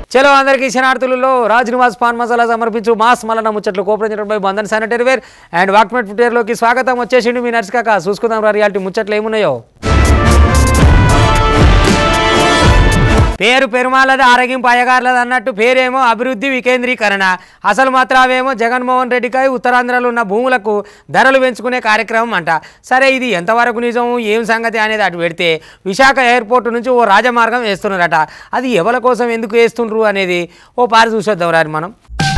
చలో అందరికీ శనార్థులలో రాజ్ నివాస్ పాన్ మసాలా సమర్పించు మాస్ మలన ముచ్చట్లు కోపరించడం by Bandhan sanitary ware and వాక్మెట్ ఫుట్వేర్లోకి స్వాగతం వచ్చేసిండు మీ నర్స్ కాక చూసుకుందాం రా రియాలిటీ ముచ్చట్లు ఏమున్నాయో పేరు పెరుమాలది ఆరోగ్యం పయగార్లది అన్నట్టు పేరేమో అభివృద్ధి వికేంద్రీకరణ అసలు మాత్రమేమో జగన్మోహన్ రెడ్డికై ఉత్తరాంధ్రలో ఉన్న భూములకు ధరలు పెంచుకునే కార్యక్రమం అంట సరే ఇది ఎంతవరకు నిజం ఏం సంగతి అనేది అటు పెడితే విశాఖ ఎయిర్పోర్ట్ నుంచి ఓ రాజమార్గం వేస్తున్నారట అది ఎవరి కోసం ఎందుకు వేస్తుండ్రు అనేది ఓ పారి చూసొద్దాం రాని మనం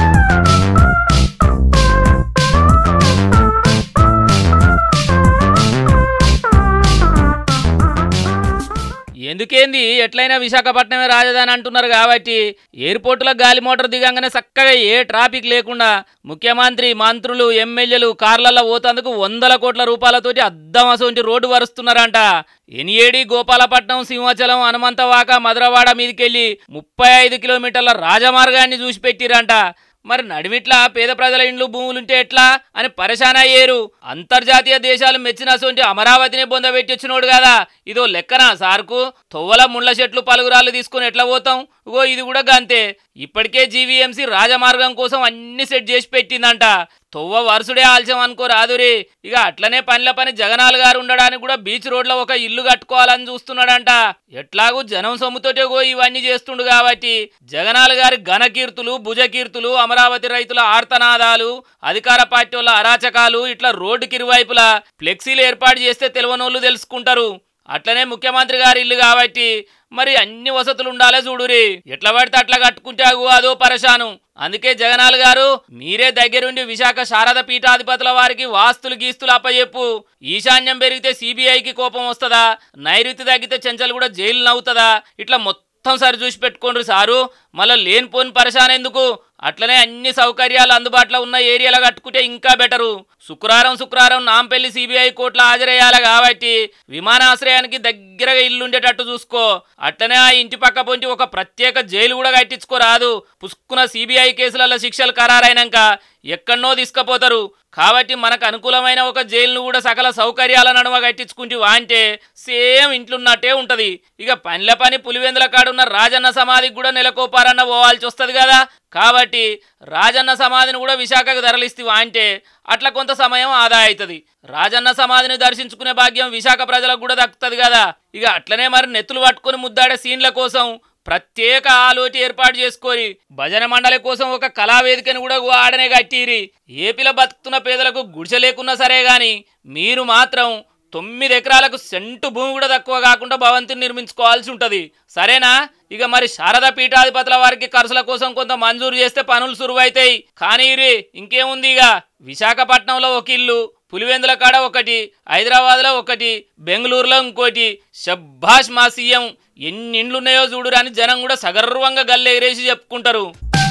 ఎందుకేంది ఎట్లయినా విశాఖపట్నమే రాజధాని అంటున్నారు కాబట్టి ఎయిర్పోర్టులో గాలి మోటార్ దిగంగానే చక్కగా ఏ ట్రాఫిక్ లేకుండా ముఖ్యమంత్రి మంత్రులు ఎమ్మెల్యేలు కార్లలో పోతందుకు వందల కోట్ల రూపాయలతోటి అద్దం అసొంటి రోడ్డు వరుస్తున్నారంట ఎనియేడి గోపాలపట్నం సింహాచలం హనుమంతవాక మధురవాడ మీదకెళ్ళి ముప్పై ఐదు కిలోమీటర్ల రాజమార్గాన్ని చూసి పెట్టిరంట మరి నడిమిట్లా పేద ప్రజల ఇండ్లు భూములుంటే ఎట్లా అని పరేషాన్ అయ్యేరు అంతర్జాతీయ దేశాలు మెచ్చినటువంటి అమరావతిని బొందబెట్టి వచ్చినోడు కదా ఇదో లెక్కనా సార్కు తొవ్వల ముండ్ల చెట్లు పలుగురాళ్ళు తీసుకుని ఎట్లా పోతాం ఇగో ఇది కూడా గంతే ఇప్పటికే జీవీఎంసీ రాజమార్గం కోసం అన్ని సెట్ చేసి పెట్టిందంట తొవ్వ వరుసుడే ఆలస్యం అనుకో రాదురి ఇక అట్లనే పనిల పని జగనాల్ గారు ఉండడానికి కూడా బీచ్ రోడ్లో ఒక ఇల్లు కట్టుకోవాలని చూస్తున్నాడంట ఎట్లాగూ జనం సొమ్ముతోటే గో ఇవన్నీ చేస్తుండు కాబట్టి జగనాల్ గారి ఘనకీర్తులు భుజకీర్తులు అమరావతి రైతుల ఆర్తనాదాలు అధికార పార్టీ వాళ్ళ అరాచకాలు ఇట్లా రోడ్డుకి ఇరువైపులా ఫ్లెక్సీలు ఏర్పాటు చేస్తే తెలియనోళ్ళు తెలుసుకుంటారు అట్లనే ముఖ్యమంత్రి గారి ఇల్లు కాబట్టి మరి అన్ని వసతులు ఉండాలే చూడురి ఎట్లా పడితే అట్లా కట్టుకుంటాగు అదో పరశాను అందుకే జగనాల్ గారు మీరే దగ్గరుండి విశాఖ శారద పీఠాధిపతుల వారికి వాస్తులు గీస్తులు అప్పచెప్పు ఈశాన్యం పెరిగితే సిబిఐకి కోపం వస్తుందా నైరుతి తగ్గితే చెంచలు కూడా జైలు నవ్వుతుందా ఇట్లా మొత్తం సరి చూసి పెట్టుకోండి సారు మళ్ళీ లేనిపోని పరశాన్ ఎందుకు అట్లనే అన్ని సౌకర్యాలు అందుబాటులో ఉన్న ఏరియాలో కట్టుకుంటే ఇంకా బెటరు శుక్రవారం శుక్రవారం నాంపల్లి సిబిఐ కోర్టులో హాజరయ్యాలి కాబట్టి విమానాశ్రయానికి దగ్గరగా ఇల్లు ఉండేటట్టు చూసుకో అట్లనే ఆ ఇంటి పక్క పొంటి ఒక ప్రత్యేక జైలు కూడా కట్టించుకోరాదు పుసుక్కున సిబిఐ కేసులలో శిక్షలు ఖరారైనాక ఎక్కడనో తీసుకుపోతారు కాబట్టి మనకు అనుకూలమైన ఒక జైలును కూడా సకల సౌకర్యాల నడుమ కట్టించుకుంటూ అంటే సేమ్ ఇంట్లున్నట్టే ఉంటది ఇక పనిల పని పులివెందుల కాడున్న రాజన్న సమాధికి కూడా నెలకోపారన్న పోవాల్సి వస్తుంది కదా కాబట్టి రాజన్న సమాధిని కూడా విశాఖకు తరలిస్తీవా అంటే అట్లా కొంత సమయం ఆదా అవుతుంది రాజన్న సమాధిని దర్శించుకునే భాగ్యం విశాఖ ప్రజలకు కూడా దక్కుతుంది కదా ఇక అట్లనే మరి నెత్తులు పట్టుకొని ముద్దాడే సీన్ల కోసం ప్రత్యేక ఆలోటి ఏర్పాటు చేసుకొని భజన మండలి కోసం ఒక కళావేదికను కూడా ఆడనే కట్టిరి ఏపీలో బతుకుతున్న పేదలకు గుడిసె లేకున్నా సరే గాని మీరు మాత్రం తొమ్మిది ఎకరాలకు సెంటు భూమి కూడా తక్కువ కాకుండా భవంతిని నిర్మించుకోవాల్సి ఉంటుంది సరేనా ఇక మరి శారదా పీఠాధిపతుల వారికి ఖర్చుల కోసం కొంత మంజూరు చేస్తే పనులు సురువైతాయి కానీ ఇరి ఇంకేముంది ఇక విశాఖపట్నంలో ఒక ఇల్లు పులివెందుల కాడ ఒకటి హైదరాబాద్లో ఒకటి బెంగళూరులో ఇంకోటి షబ్బాష్ మా సీఎం ఎన్ని ఇండ్లున్నాయో చూడురని జనం కూడా సగర్వంగా గల్లెగిరేసి చెప్పుకుంటారు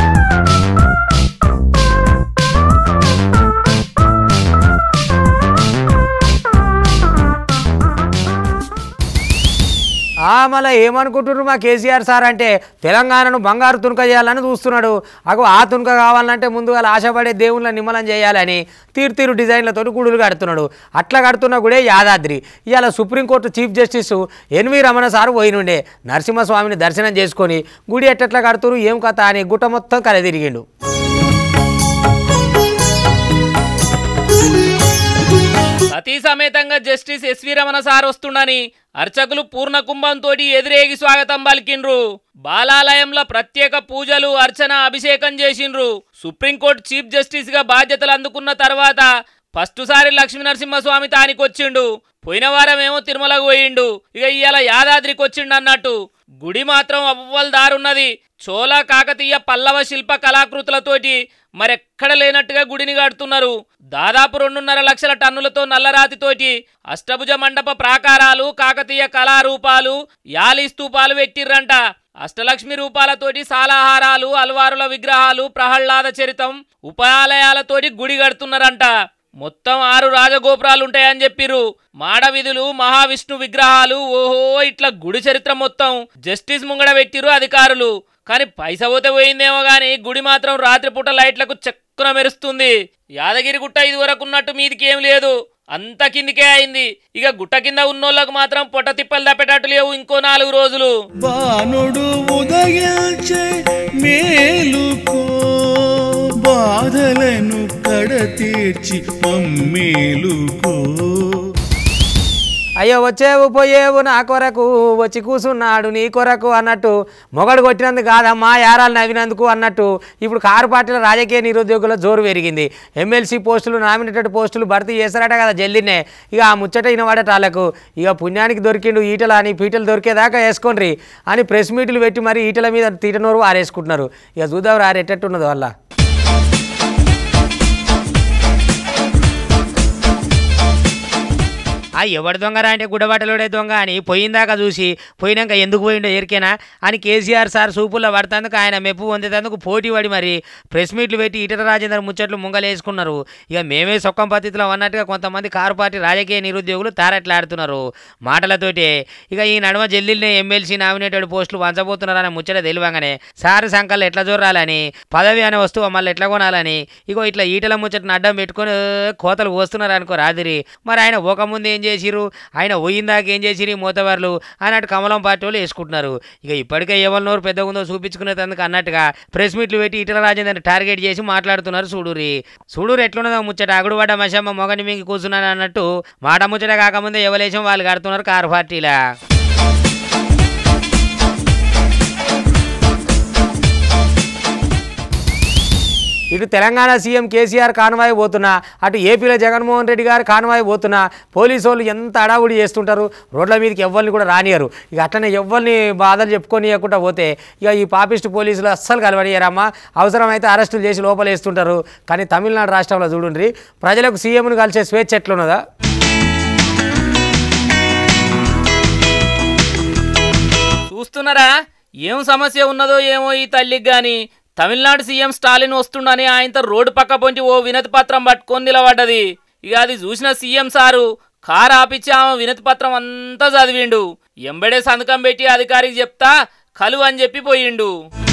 ఆ మళ్ళీ ఏమనుకుంటున్నారు మా కేసీఆర్ సార్ అంటే తెలంగాణను బంగారు తునక చేయాలని చూస్తున్నాడు అగో ఆ తునక కావాలంటే ముందుగా ఆశపడే దేవుళ్ళ నిమ్మలం చేయాలని తీరు తీరు డిజైన్లతో గుడులు కడుతున్నాడు అట్లా కడుతున్న గుడే యాదాద్రి ఇవాళ supreme court chief justice NV Ramana sir పోయినుండే నరసింహస్వామిని దర్శనం చేసుకొని గుడి ఎట్టెట్లా కడుతురు ఏం కథ అని గుట్ట మొత్తం కలదిరిగిండు సతీ సమేతంగా జస్టిస్ ఎస్వి రమణ సార్ వస్తుండని అర్చకులు పూర్ణ కుంభంతో ఎదురేగి స్వాగతం పలికిండ్రు బాలాలయంలో ప్రత్యేక పూజలు అర్చన అభిషేకం చేసిండ్రు సుప్రీంకోర్టు చీఫ్ జస్టిస్ గా బాధ్యతలు అందుకున్న తర్వాత ఫస్ట్ సారి లక్ష్మీ నరసింహస్వామి తానికి వచ్చిండు పోయిన వారం ఏమో తిరుమలకు పోయిండు ఇక ఇవాళ యాదాద్రికి వచ్చిండు అన్నట్టు గుడి మాత్రం అవ్వల్ దారున్నది చోళ కాకతీయ పల్లవ శిల్ప కళాకృతులతోటి మరెక్కడ లేనట్టుగా గుడిని కడుతున్నారు దాదాపు రెండున్నర లక్షల టన్నులతో నల్లరాతితోటి అష్టభుజ మండప ప్రాకారాలు కాకతీయ కళారూపాలు యాలి స్తూపాలు పెట్టిర్రంట అష్టలక్ష్మి రూపాలతోటి సాలాహారాలు అల్వారుల విగ్రహాలు ప్రహ్లాద చరితం ఉపాలయాలతోటి గుడి కడుతున్నారంట మొత్తం ఆరు రాజగోపురాలు ఉంటాయని చెప్పిర్రు మాడవిధులు మహావిష్ణు విగ్రహాలు ఓహో ఇట్లా గుడి చరిత్ర మొత్తం జస్టిస్ ముంగడ పెట్టిర్రు అధికారులు కానీ పైస పోతే పోయిందేమో గాని గుడి మాత్రం రాత్రిపూట లైట్లకు చక్కున మెరుస్తుంది యాదగిరి గుట్ట ఇది వరకు ఉన్నట్టు మీదికి ఏం లేదు అంత కిందికే అయింది ఇక గుట్ట కింద ఉన్నోళ్ళకు మాత్రం పొట్ట తిప్పలు తప్పేటట్టు లేవు ఇంకో నాలుగు రోజులు బాణుడు ఉదయించే మేలుకో బాధలను కడతీర్చి మమ్మేలుకో అయ్యో వచ్చేవు పోయేవు నా కొరకు వచ్చి కూసున్నాడు నీ కొరకు అన్నట్టు మొగడు కొట్టినందుకు కాదమ్మా యారాలు నవ్వినందుకు అన్నట్టు ఇప్పుడు కారు పార్టీల రాజకీయ నిరుద్యోగుల జోరు పెరిగింది ఎమ్మెల్సీ పోస్టులు నామినేటెడ్ పోస్టులు భర్తీ చేస్తారట కదా జల్దినే ఇక ఆ ముచ్చట ఇనవాడట వాళ్ళకు ఇక పుణ్యానికి దొరికిండు ఈటల అని పీటలు దొరికేదాకా వేసుకోండి అని ప్రెస్ మీట్లు పెట్టి మరి ఈటల మీద తీటనోరు ఆరేసుకుంటున్నారు ఇక చూద్దాం రారెట్టట్టున్నది వాళ్ళ ఆ ఎవడి దొంగరా అంటే గుడ్డబట్టలోడే దొంగ అని పోయిందాక చూసి పోయినాక ఎందుకు పోయిండో ఎరికేనా అని కేసీఆర్ సార్ సూపుల్లో పడుతందుకు ఆయన మెప్పు పొందేందుకు పోటీ పడి మరి ప్రెస్ మీట్లు పెట్టి ఈటల రాజేందర్ ముచ్చట్లు ముంగలేసుకున్నారు ఇక మేమే సొక్కం పద్ధతిలో అన్నట్టుగా కొంతమంది కారు పార్టీ రాజకీయ నిరుద్యోగులు తారట్లాడుతున్నారు మాటలతోటి ఇక ఈ నడుమ జల్దిల్నే ఎమ్మెల్సీ నామినేటెడ్ పోస్టులు వంచబోతున్నారనే ముచ్చట తెలియగానే సారు సంకల్ ఎట్లా జోరాలని పదవి అనే వస్తువు మళ్ళీ ఎట్లా కొనాలని ఇగో ఇట్లా ఈటల ముచ్చటను అడ్డం పెట్టుకొని ఏ, కోతలు వస్తున్నారు అనుకో రాదిరి మరి ఆయన ఒక ముందు ఏం చేసిరు ఆయన పోయిందాక ఏం చేసిరు ఈ మూతవర్లు అన్నట్టు కమలం పార్టీ వాళ్ళు వేసుకుంటున్నారు ఇక ఇప్పటికే ఎవరి నోరు పెద్దగా ఉందో చూపించుకునేందుకు అన్నట్టుగా ప్రెస్ మీట్లు పెట్టి ఈటల రాజేందర్ టార్గెట్ చేసి మాట్లాడుతున్నారు చూడూరి చూడూరు ఎట్లున్నదో ముచ్చట అగుడు పడ్డ మషమ్మ మొగని మింగి కూర్చున్నాను అన్నట్టు మాట ముచ్చట కాకముందే ఎవలేసం వాళ్ళు కడుతున్నారు కారు పార్టీలా ఇటు తెలంగాణ సీఎం కేసీఆర్ కాన్వాయ్ పోతున్నా అటు ఏపీలో జగన్మోహన్ రెడ్డి గారు కాన్వాయ్ పోతున్నా పోలీసు వాళ్ళు ఎంత అడావుడి చేస్తుంటారు రోడ్ల మీదకి ఎవ్వరిని కూడా రానియరు ఇక అట్లనే ఎవ్వరిని బాధలు చెప్పుకోనియకుండా పోతే ఇక ఈ పాపిస్ట్ పోలీసులు అస్సలు కలవడియరమ్మా అవసరమైతే అరెస్టులు చేసి లోపల వేస్తుంటారు కానీ తమిళనాడు రాష్ట్రంలో చూడండి ప్రజలకు సీఎంను కలిసే స్వేచ్ఛ ఎట్లున్నదా చూస్తున్నారా ఏం సమస్య ఉన్నదో ఏమో ఈ తల్లికి గాని తమిళనాడు సీఎం స్టాలిన్ వస్తుండని ఆయనతో రోడ్డు పక్క పొంచి ఓ వినతి పత్రం పట్టుకొని నిలబడ్డది ఇక అది చూసిన సీఎం సారు కారు ఆపిచ్చి ఆమె వినతి పత్రం అంతా చదివిండు ఎంబడే సంతకం పెట్టి అధికారికి చెప్తా కలు అని చెప్పి పోయిండు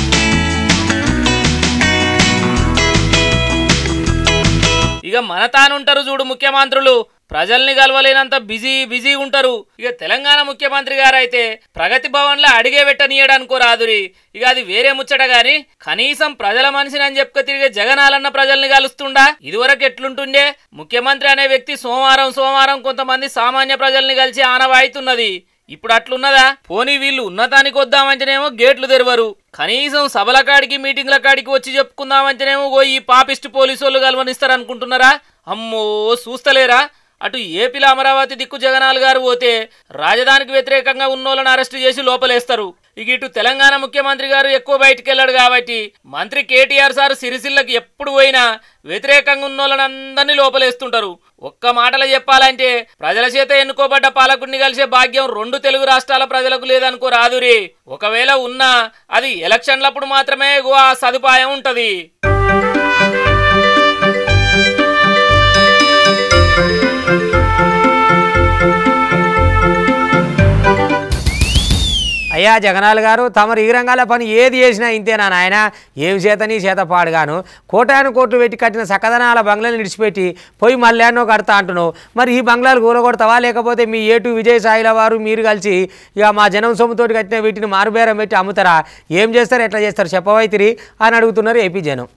ఇక మన తానుంటారు చూడు ముఖ్యమంత్రులు ప్రజల్ని కలవలేనంత బిజీ బిజీ ఉంటారు ఇక తెలంగాణ ముఖ్యమంత్రి గారు అయితే ప్రగతి భవన్ లో అడిగే పెట్టనీయడానికో రాదురి ఇక అది వేరే ముచ్చట గాని కనీసం ప్రజల మనిషిని అని చెప్పుక తిరిగే జగనాలన్న ప్రజల్ని కలుస్తుండా ఇదివరకు ఎట్లుంటుండే ముఖ్యమంత్రి అనే వ్యక్తి సోమవారం సోమవారం కొంతమంది సామాన్య ప్రజల్ని కలిసి ఆనవాయితున్నది ఇప్పుడు అట్లున్నదా పోనీ వీళ్ళు ఉన్నతానికి వద్దామంటేనేమో గేట్లు తెరవరు కనీసం సభల కాడికి మీటింగ్ల కాడికి వచ్చి చెప్పుకుందామంటేనేమో ఓ ఈ పాపిస్ట్ పోలీసు వాళ్ళు కలవనిస్తారు అనుకుంటున్నారా అమ్మో చూస్తలేరా అటు ఏపీలో అమరావతి దిక్కు జగనాల్ గారు పోతే రాజధానికి వ్యతిరేకంగా ఉన్నోళ్ళని అరెస్ట్ చేసి లోపలేస్తారు ఇక ఇటు తెలంగాణ ముఖ్యమంత్రి గారు ఎక్కువ బయటికి వెళ్ళాడు కాబట్టి మంత్రి కేటీఆర్ సార్ సిరిసిల్లకి ఎప్పుడు పోయినా వ్యతిరేకంగా ఉన్నోళ్ళని అందరినీ లోపలేస్తుంటారు ఒక్క మాటలో చెప్పాలంటే ప్రజల చేత ఎన్నుకోబడ్డ పాలకుడిని కలిసే భాగ్యం రెండు తెలుగు రాష్ట్రాల ప్రజలకు లేదనుకో రాదురి ఒకవేళ ఉన్నా అది ఎలక్షన్లప్పుడు మాత్రమే ఇగో ఆ సదుపాయం ఉంటది అయ్యా జగనాల్ గారు తమరు ఈ రంగాల పని ఏది చేసినా ఇంతేనా నాయన ఏం చేతని చేత పాడుగాను కోటాను కోట్లు పెట్టి కట్టిన సకదనాల బంగ్లాలు విడిచిపెట్టి పోయి మళ్ళానో కడతా అంటున్నావు మరి ఈ బంగ్లాలు కూరగొడతావా లేకపోతే మీ ఏటు విజయ్ సాయిల వారు మీరు కలిసి ఇక మా జనం సొమ్ముతోటి కట్టిన వీటిని మారుబేరం పెట్టి అమ్ముతారా ఏం చేస్తారు ఎట్లా చేస్తారు చెప్పవైతిరి అని అడుగుతున్నారు ఏపీ జనం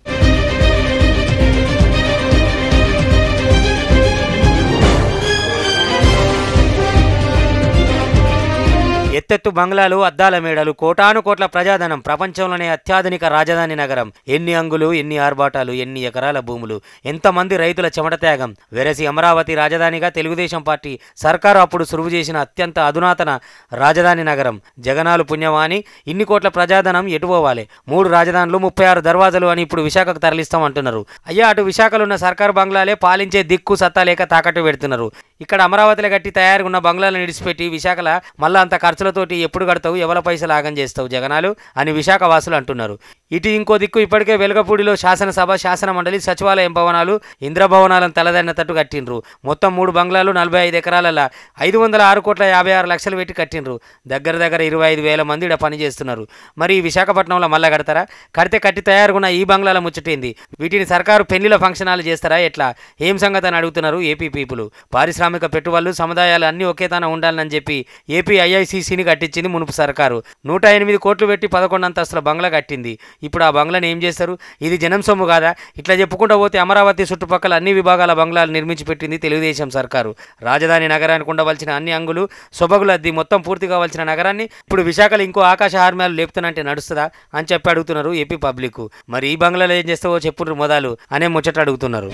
ఎత్తెత్తు బంగ్లాలు అద్దాల మేడలు కోటాను కోట్ల ప్రజాధనం ప్రపంచంలోనే అత్యాధునిక రాజధాని నగరం ఎన్ని అంగులు ఎన్ని ఆర్భాటాలు ఎన్ని ఎకరాల భూములు ఎంతమంది రైతుల చెమట త్యాగం వెరసి అమరావతి రాజధానిగా తెలుగుదేశం పార్టీ సర్కారు అప్పుడు సురువు చేసిన అత్యంత అధునాతన రాజధాని నగరం జగనాలు పుణ్యమాని ఇన్ని కోట్ల ప్రజాధనం ఎటుపోవాలి మూడు రాజధానులు ముప్పై ఆరు దర్వాజలు అని ఇప్పుడు విశాఖకు తరలిస్తాం అంటున్నారు అయ్యా అటు విశాఖలో ఉన్న సర్కారు బంగ్లాలే పాలించే దిక్కు సత్తా లేక తాకట్టు పెడుతున్నారు ఇక్కడ అమరావతిలో కట్టి తయారుగా ఉన్న బంగ్లాలను విడిచిపెట్టి విశాఖల మళ్ళా అంత ఖర్చులతో పైసలతోటి ఎప్పుడు కడతావు ఎవల పైసలు ఆగం చేస్తావు జగనాలు అని విశాఖ వాసులు అంటున్నారు ఇటు ఇంకో దిక్కు ఇప్పటికే వెలగపూడిలో శాసనసభ శాసన మండలి సచివాలయం భవనాలు ఇంద్రభవనాలను తలదన్నతట్టు కట్టిండ్రు మొత్తం మూడు బంగ్లాలు నలభై ఐదు ఎకరాలలో ఐదు వందల ఆరు కోట్ల యాభై ఆరు లక్షలు పెట్టి కట్టిండ్రు దగ్గర దగ్గర ఇరవై ఐదు వేల మంది ఇక్కడ పని చేస్తున్నారు మరి ఈ విశాఖపట్నంలో మళ్ళా కడతారా కడితే కట్టి తయారుగున్న ఈ బంగ్లాల ముచ్చటేంది వీటిని సర్కారు పెళ్లిల ఫంక్షన్ హాల్ చేస్తారా ఎట్లా ఏం సంగతి అని అడుగుతున్నారు ఏపీ పీపుల్ పారిశ్రామిక పెట్టుబడులు సముదాయాలు అన్నీ ఒకే తాన ఉండాలని చెప్పి ఏపీ ఐఐసిసిని కట్టించింది మునుపు సర్కారు నూట ఎనిమిది కోట్లు పెట్టి పదకొండు అంతస్తుల బంగ్లా కట్టింది ఇప్పుడు ఆ బంగ్లాని ఏం చేస్తారు ఇది జనం సొమ్ము కాదా ఇట్లా చెప్పుకుంటూ పోతే అమరావతి చుట్టుపక్కల అన్ని విభాగాల బంగ్లాలు నిర్మించి పెట్టింది తెలుగుదేశం సర్కారు రాజధాని నగరానికి ఉండవలసిన అన్ని అంగులు సొబగులు అద్ది మొత్తం పూర్తి కావాల్సిన నగరాన్ని ఇప్పుడు విశాఖలో ఇంకో ఆకాశ హార్మ్యాలు లేపుతానంటే నడుస్తుందా అని చెప్పి అడుగుతున్నారు ఏపీ పబ్లిక్ మరి ఈ బంగ్లాలో ఏం చేస్తావో చెప్పుండ్రు మొదలు అనే ముచ్చట అడుగుతున్నారు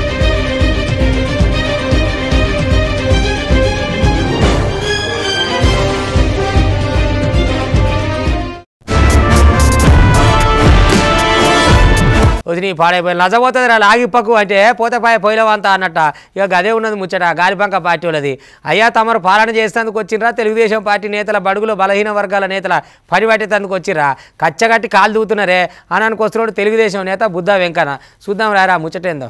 వదిలి పాడైపోయి నజపోతుంది రా లాగిప్పకు అంటే పోతే పాయ పోయిలవంతా అన్నట్ట ఇక గదే ఉన్నది ముచ్చట గాలిపంక పార్టీ వాళ్ళది అయ్యా తమరు పాలన చేసేందుకు వచ్చిర్రా తెలుగుదేశం పార్టీ నేతల బడుగులో బలహీన వర్గాల నేతల పని పట్టేందుకు వచ్చిర్రా కచ్చగట్టి కాలు దూకుతున్నారే అని అనుకొస్తున్నాడు తెలుగుదేశం నేత బుద్ధ వెంకన్న చూద్దాం రారా ముచ్చటేందో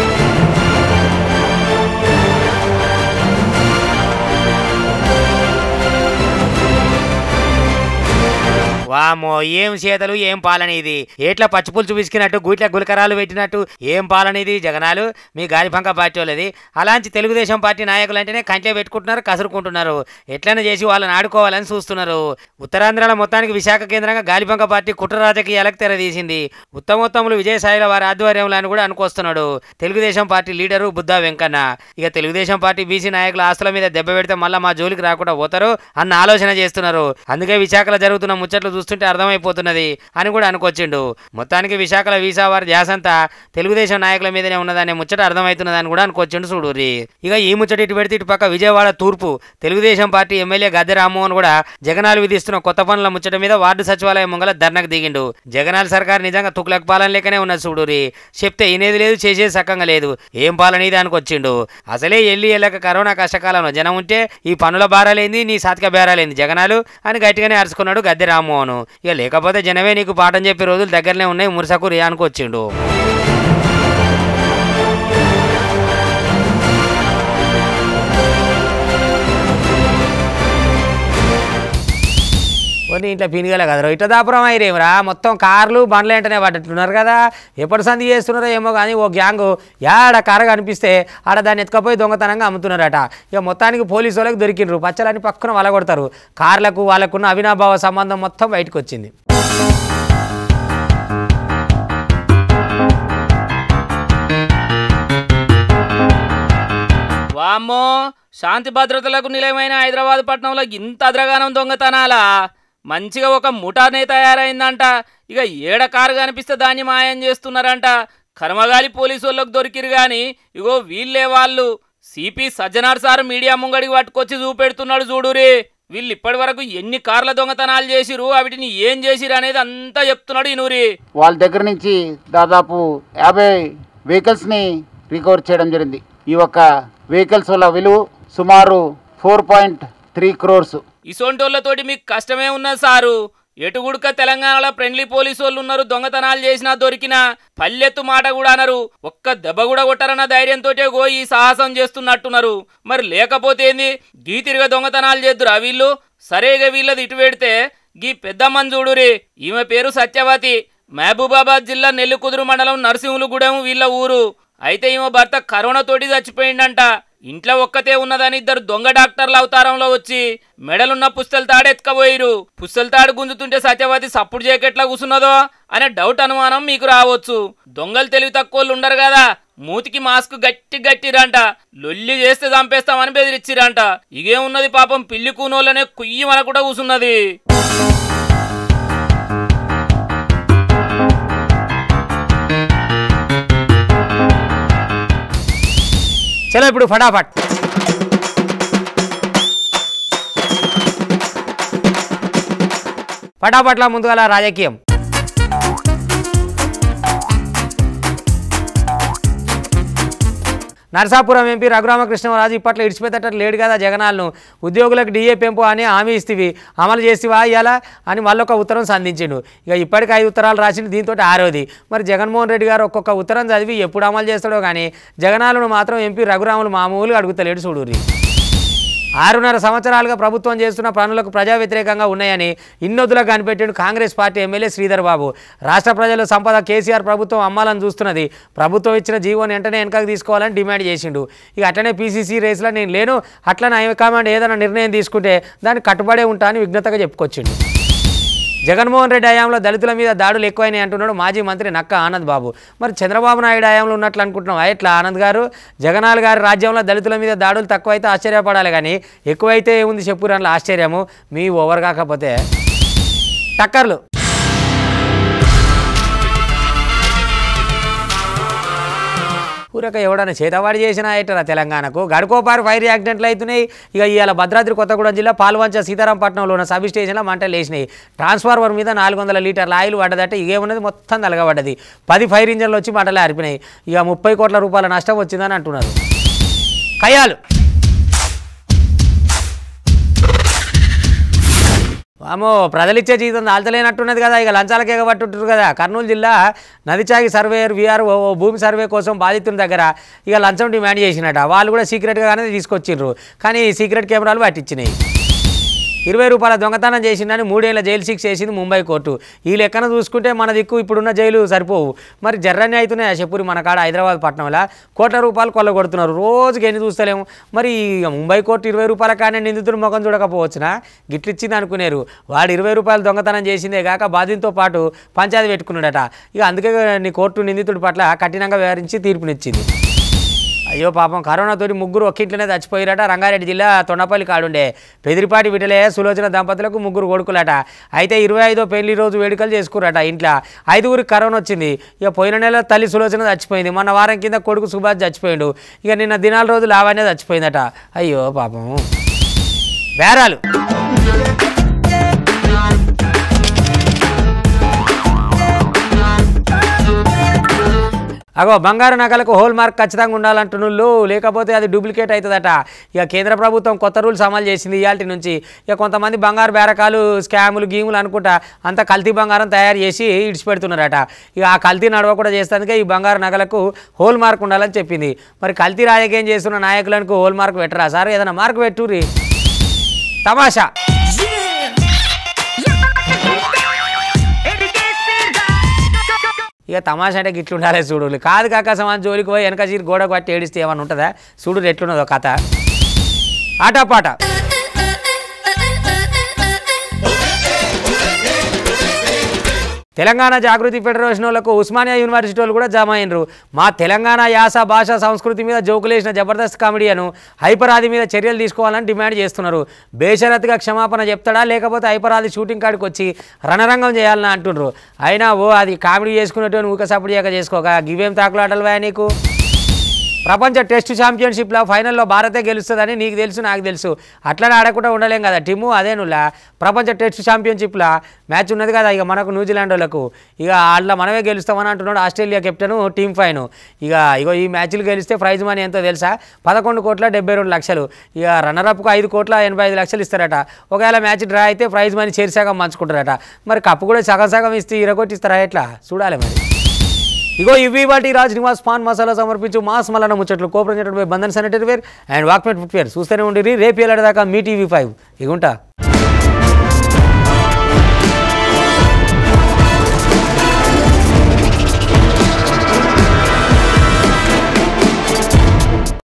వామో ఏం చేతలు ఏం పాలన ఇది ఏట్లా పచ్చిపులుసు విసికినట్టు గూట్ల గులకరాలు పెట్టినట్టు ఏం పాలన ఇది జగనాలు మీ గాలిపంక పార్టీ వాళ్ళది అలాంటి తెలుగుదేశం పార్టీ నాయకులు అంటేనే కంట్లో పెట్టుకుంటున్నారు కసురుకుంటున్నారు ఎట్లైనా చేసి వాళ్ళని ఆడుకోవాలని చూస్తున్నారు ఉత్తరాంధ్రలో మొత్తానికి విశాఖ కేంద్రంగా గాలిపంక పార్టీ కుట్ర రాజకీయాలకు తెరదీసింది ఉత్తమోత్తములు విజయసాయిల వారి ఆధ్వర్యంలో అని కూడా అనుకొస్తున్నాడు తెలుగుదేశం పార్టీ లీడరు బుద్ధా వెంకన్న ఇక తెలుగుదేశం పార్టీ బీసీ నాయకుల ఆస్తుల మీద దెబ్బ పెడితే మళ్ళీ మా జోలికి రాకుండా పోతారు అన్న ఆలోచన చేస్తున్నారు అందుకే విశాఖలో జరుగుతున్న ముచ్చట్లు చూస్తుంటే అర్థమైపోతున్నది అని కూడా అనుకొచ్చిండు మొత్తానికి విశాఖలో వీసా వారి ధ్యాసంతా తెలుగుదేశం నాయకుల మీదనే ఉన్నదనే ముచ్చట అర్థమవుతున్నదని కూడా అనుకొచ్చిండు చూడుర్రి ఇక ఈ ముచ్చట ఇటు పెడితే ఇటు పక్క విజయవాడ తూర్పు తెలుగుదేశం పార్టీ ఎమ్మెల్యే గద్దె రామ్మోహన్ కూడా జగనాలు విధిస్తున్న కొత్త పనుల ముచ్చట మీద వార్డు సచివాలయం ముంగల ధర్నకు దిగిండు జగనాల సర్కార్ నిజంగా తుకులకు పాలన లేకనే ఉన్నది చూడురి చెప్తే ఇనేది లేదు చేసేది సక్కంగా లేదు ఏం పాలన ఇది అనుకొచ్చిండు అసలే ఎల్లి ఎల్లక కరోనా కష్టకాలంలో జనం ఉంటే ఈ పనుల భారాలేంది నీ సాతిక బేరాలేంది జగనాలు అని గట్టిగానే అరుచుకున్నాడు గద్దె రామ్మోహన్ ఇక లేకపోతే జనమే నీకు పాఠం చెప్పే రోజులు దగ్గరనే ఉన్నాయి మురసకు రియానికి వచ్చిండు కొన్ని ఇంట్లో పినిగలే కదరా ఇట్లా దాపురం అయ్యేమరా మొత్తం కార్లు బండ్లు వెంటనే పడ్డట్టున్నారు కదా ఎప్పటి సంధి చేస్తున్నారో ఏమో కానీ ఓ గ్యాంగ్ యాడ కార కనిపిస్తే ఆడ దాన్ని ఎత్తుకపోయి దొంగతనంగా అమ్ముతున్నారట ఇక మొత్తానికి పోలీసు వాళ్ళకి దొరికిండ్రు పచ్చలని పక్కన వలగొడతారు కార్లకు వాళ్ళకున్న అవినాభావ సంబంధం మొత్తం బయటకు వచ్చింది వామ్మో శాంతి భద్రతలకు నిలయమైన హైదరాబాద్ పట్టణంలో ఇంత అద్రగానం దొంగతనాలా మంచిగా ఒక ముఠానే తయారైందంట ఇక ఏడ కారు కనిపిస్తే దాన్ని మాయం చేస్తున్నారంట కర్మగాలి పోలీసు వాళ్ళకి దొరికిరు గాని ఇగో వీళ్ళే వాళ్ళు సిపి సజ్జనార్ సార్ మీడియా ముంగడికి పట్టుకొచ్చి చూపెడుతున్నాడు చూడురి వీళ్ళు ఇప్పటి వరకు ఎన్ని కార్ల దొంగతనాలు చేసిరు వాటిని ఏం చేసిరు అనేది అంతా చెప్తున్నాడు ఇనూరి వాళ్ళ దగ్గర నుంచి దాదాపు యాభై వెహికల్స్ని రికవర్ చేయడం జరిగింది ఈ ఒక్క వెహికల్స్ వల్ల విలువ సుమారు ఫోర్ పాయింట్ త్రీ క్రోర్స్ ఇసొంటోళ్ళతోటి మీకు కష్టమే ఉన్నది సారు ఎటుగుడుక తెలంగాణలో ఫ్రెండ్లీ పోలీసు వాళ్ళు ఉన్నారు దొంగతనాలు చేసినా దొరికినా పల్లెత్తు మాట కూడా అనరు ఒక్క దెబ్బ కూడా కొట్టారన్న ధైర్యంతో గో ఈ సాహసం చేస్తున్నట్టున్నారు మరి లేకపోతే ఏంది గీతిరిగా దొంగతనాలు చేద్దురా వీళ్ళు సరేగా వీళ్ళది ఇటు పెడితే గీ పెద్దమ్మని చూడురి ఈమె పేరు సత్యవతి మహబూబాబాద్ జిల్లా నెల్లికుదురు మండలం నరసింహులగూడెం వీళ్ళ ఊరు అయితే ఈమె భర్త కరోనా తోటి చచ్చిపోయిండంట ఇంట్లో ఒక్కతే ఉన్నదని ఇద్దరు దొంగ డాక్టర్ల అవతారంలో వచ్చి మెడలున్న పుస్తల తాడు ఎత్తుకపోయిరు పుస్తల తాడు గుంజుతుంటే సత్యవతి సప్పుడు చేయకెట్లా కూసున్నదో అనే డౌట్ అనుమానం మీకు రావచ్చు దొంగలు తెలివి తక్కువలు ఉండరు కదా మూతికి మాస్క్ గట్టి గట్టిరంట లొల్లి చేస్తే చంపేస్తామని బెదిరిచ్చిరంట ఇగేమున్నది పాపం పిల్లి కూనోళ్ళనే కుయ్యి మన కూడా కూసున్నది చలో ఇప్పుడు ఫటాఫట్ ఫటాఫట్ల ముందుగా రాజకీయం నరసాపురం ఎంపీ రఘురామకృష్ణరాజు ఇప్పట్లో ఇడిచిపెట్టేటట్టు లేడు కదా జగనాలను ఉద్యోగులకు డిఏ పెంపు అని హామీ ఇస్తేవి అమలు చేస్తేవా ఇయ్యాలా అని మళ్ళొక ఉత్తరం సంధించిండు ఇక ఇప్పటికి ఐదు ఉత్తరాలు రాసిండు దీంతో ఆరోది మరి జగన్మోహన్ రెడ్డి గారు ఒక్కొక్క ఉత్తరం చదివి ఎప్పుడు అమలు చేస్తాడో కానీ జగనాలను మాత్రం ఎంపీ రఘురాములు మామూలుగా అడుగుతలేడు చూడుర్రి ఆరున్నర సంవత్సరాలుగా ప్రభుత్వం చేస్తున్న పనులకు ప్రజా వ్యతిరేకంగా ఉన్నాయని ఇన్నొద్దులకు కనిపెట్టాడు కాంగ్రెస్ పార్టీ ఎమ్మెల్యే శ్రీధర్ బాబు రాష్ట్ర ప్రజల సంపద కేసీఆర్ ప్రభుత్వం అమ్మాలని చూస్తున్నది ప్రభుత్వం ఇచ్చిన జీవోని వెంటనే వెనకకు తీసుకోవాలని డిమాండ్ చేసిండు ఇక అట్లనే పీసీసీ రేసులో నేను లేను అట్లనే హైకమాండ్ ఏదైనా నిర్ణయం తీసుకుంటే దానికి కట్టుబడే ఉంటా అని విఘ్నతగా చెప్పుకొచ్చిండు జగన్మోహన్ రెడ్డి హయాంలో దళితుల మీద దాడులు ఎక్కువైనాయి అంటున్నాడు మాజీ మంత్రి నక్క ఆనంద్ బాబు మరి చంద్రబాబు నాయుడు హయాంలో ఉన్నట్లు అనుకుంటున్నాం ఎట్లా ఆనంద్ గారు జగనాల్ గారి రాజ్యంలో దళితుల మీద దాడులు తక్కువైతే ఆశ్చర్యపడాలి కానీ ఎక్కువైతే ఏముంది చెప్పు అందులో ఆశ్చర్యము మీ ఓవర్ కాకపోతే టక్కర్లు ఊరక ఎవడన్నా చేతవాడి చేసినా ఏటరా తెలంగాణకు గడుకోపారు ఫైర్ యాక్సిడెంట్లు అవుతున్నాయి ఇక ఇవాళ భద్రాద్రి కొత్తగూడెం జిల్లా పాల్వంచ సీతారాంపట్నంలో ఉన్న సబ్ స్టేషన్లో మంటలు లేచినాయి ట్రాన్స్ఫార్మర్ మీద నాలుగు వందల లీటర్ల ఆయిల్ పడ్డదట ఇదేమున్నది మొత్తం తలగబడ్డది పది ఫైర్ ఇంజన్లు వచ్చి మంటలు ఆరిపోయినాయి ఇక ముప్పై కోట్ల రూపాయల నష్టం వచ్చిందని అంటున్నారు కయ్యాలు వామో ప్రజలిచ్చే జీతం దాల్చలేనట్టున్నది కదా ఇక లంచాలకే పట్టుంటారు కదా కర్నూలు జిల్లా నదిచాగి సర్వేయర్ విఆర్ భూమి సర్వే కోసం బాధితుల దగ్గర ఇక లంచం డిమాండ్ చేసినట వాళ్ళు కూడా సీక్రెట్గానే తీసుకొచ్చిండ్రు కానీ సీక్రెట్ కెమెరాలు పట్టించినాయి ఇరవై రూపాయల దొంగతనం చేసిందని మూడేళ్ల జైలు శిక్ష వేసింది ముంబై కోర్టు ఈ లెక్కన చూసుకుంటే మన దిక్కు ఇప్పుడున్న జైలు సరిపోవు మరి జర్రని అవుతున్నాయి చెప్పురి మన కాడ హైదరాబాద్ పట్టణంలో కోట్ల రూపాయలు కొల్లగొడుతున్నారు రోజుకి ఎన్ని చూస్తలేము మరి ఇక ముంబై కోర్టు ఇరవై రూపాయల కానీ నిందితుడు ముఖం చూడకపోవచ్చునా గిట్లిచ్చింది అనుకునేరు వాడు ఇరవై రూపాయలు దొంగతనం చేసిందే కాక బాధితుతో పాటు పంచాయతీ పెట్టుకున్నాడట ఇక అందుకే నీ కోర్టు నిందితుడి పట్ల కఠినంగా వ్యవహరించి తీర్పునిచ్చింది అయ్యో పాపం కరోనాతోటి ముగ్గురు ఒక్కింట్లోనే చచ్చిపోయారట రంగారెడ్డి జిల్లా తొండపల్లి కాడుండే పెదిరిపాటి విటలే సులోచన దంపతులకు ముగ్గురు కొడుకులట అయితే ఇరవై ఐదో పెళ్లి రోజు వేడుకలు చేసుకురట ఇంట్లో ఐదుగురికి కరోనా వచ్చింది ఇక పోయిన నెల తల్లి సులోచన చచ్చిపోయింది మొన్న వారం కింద కొడుకు సుభాష్ చచ్చిపోయిండు ఇక నిన్న దినాల రోజు లావానే చచ్చిపోయిందట అయ్యో పాపం బేరాలు అగో బంగారు నగలకు హోల్ మార్క్ ఖచ్చితంగా ఉండాలంటున్నారు లేకపోతే అది డూప్లికేట్ అవుతుందట ఇక కేంద్ర ప్రభుత్వం కొత్త రూల్స్ అమలు చేసింది ఇవాళ నుంచి ఇక కొంతమంది బంగారు బేరకాలు స్కాములు గీములు అనుకుంటా అంత కల్తీ బంగారం తయారు చేసి ఇడిచిపెడుతున్నారట ఇక ఆ కల్తీ నడవ కూడా చేస్తానికే ఈ బంగారు నగలకు హోల్ మార్క్ ఉండాలని చెప్పింది మరి కల్తీ రాజకీయం చేస్తున్న నాయకులకు హోల్ మార్క్ పెట్టరా సార్ ఏదైనా మార్క్ పెట్టుర్రి తమాషా ఇక తమాషా అంటే గిట్లు ఉండాలి చూడు కాదు కాక సమాన్ జోలికి పోయి వెనక చీరి గోడ పట్టి ఏడిస్తే ఏమన్నా ఉంటుందా చూడు ఎట్లున్నదో కథ ఆటపాట తెలంగాణ జాగృతి ఫెడరేషన్ వాళ్ళకు ఉస్మానియా యూనివర్సిటీ వాళ్ళు కూడా జమ అయినరు మా తెలంగాణ యాస భాష సంస్కృతి మీద జోకులేసిన జబర్దస్త్ కామెడియను హైపరాది మీద చర్యలు తీసుకోవాలని డిమాండ్ చేస్తున్నారు బేషరత్గా క్షమాపణ చెప్తాడా లేకపోతే హైపరాది షూటింగ్ కాడికి వచ్చి రణరంగం చేయాలని అంటుండ్రు అయినా ఓ అది కామెడీ చేసుకునేటువంటి ఊక సపోర్ట్ చేయక చేసుకోక గివేం తాకులాటలు వా నీకు ప్రపంచ టెస్ట్ ఛాంపియన్షిప్లో ఫైనల్లో భారతే గెలుస్తుందని నీకు తెలుసు నాకు తెలుసు అట్లనే ఆడకుండా ఉండలేం కదా టీము అదే నువ్వులా ప్రపంచ టెస్ట్ ఛాంపియన్షిప్లో మ్యాచ్ ఉన్నది కదా ఇక మనకు న్యూజిలాండ్ వాళ్ళకు ఇక వాళ్ళ మనమే గెలుస్తామని అంటున్నాడు ఆస్ట్రేలియా కెప్టెన్ టీమ్ ఫైన్ ఇక ఇగో ఈ మ్యాచ్లు గెలిస్తే ప్రైజ్ మనీ ఎంతో తెలుసా పదకొండు కోట్ల డెబ్బై రెండు లక్షలు ఇక రన్నరప్కు ఐదు కోట్ల ఎనభై ఐదు లక్షలు ఇస్తారట ఒకవేళ మ్యాచ్ డ్రా అయితే ప్రైజ్ మనీ చేరిసగం పంచుకుంటారట మరి కప్పు కూడా సగం సగం ఇస్తే ఇరగొట్టిస్తారా ఎట్లా చూడాలి మరి ఇగో ఇవి వాటి రాజ్ నివాస్ పాన్ మసాలా సమర్పించు మాస్ మలన ముచ్చట్లు కోపరం బంధన్ శానిటరీ వేర్ అండ్ వాక్మెట్ ఫుట్ వేర్ చూస్తూనే ఉండి రేపు ఏలాడదాకా మీ టీవీ ఫైవ్ ఇగుంటా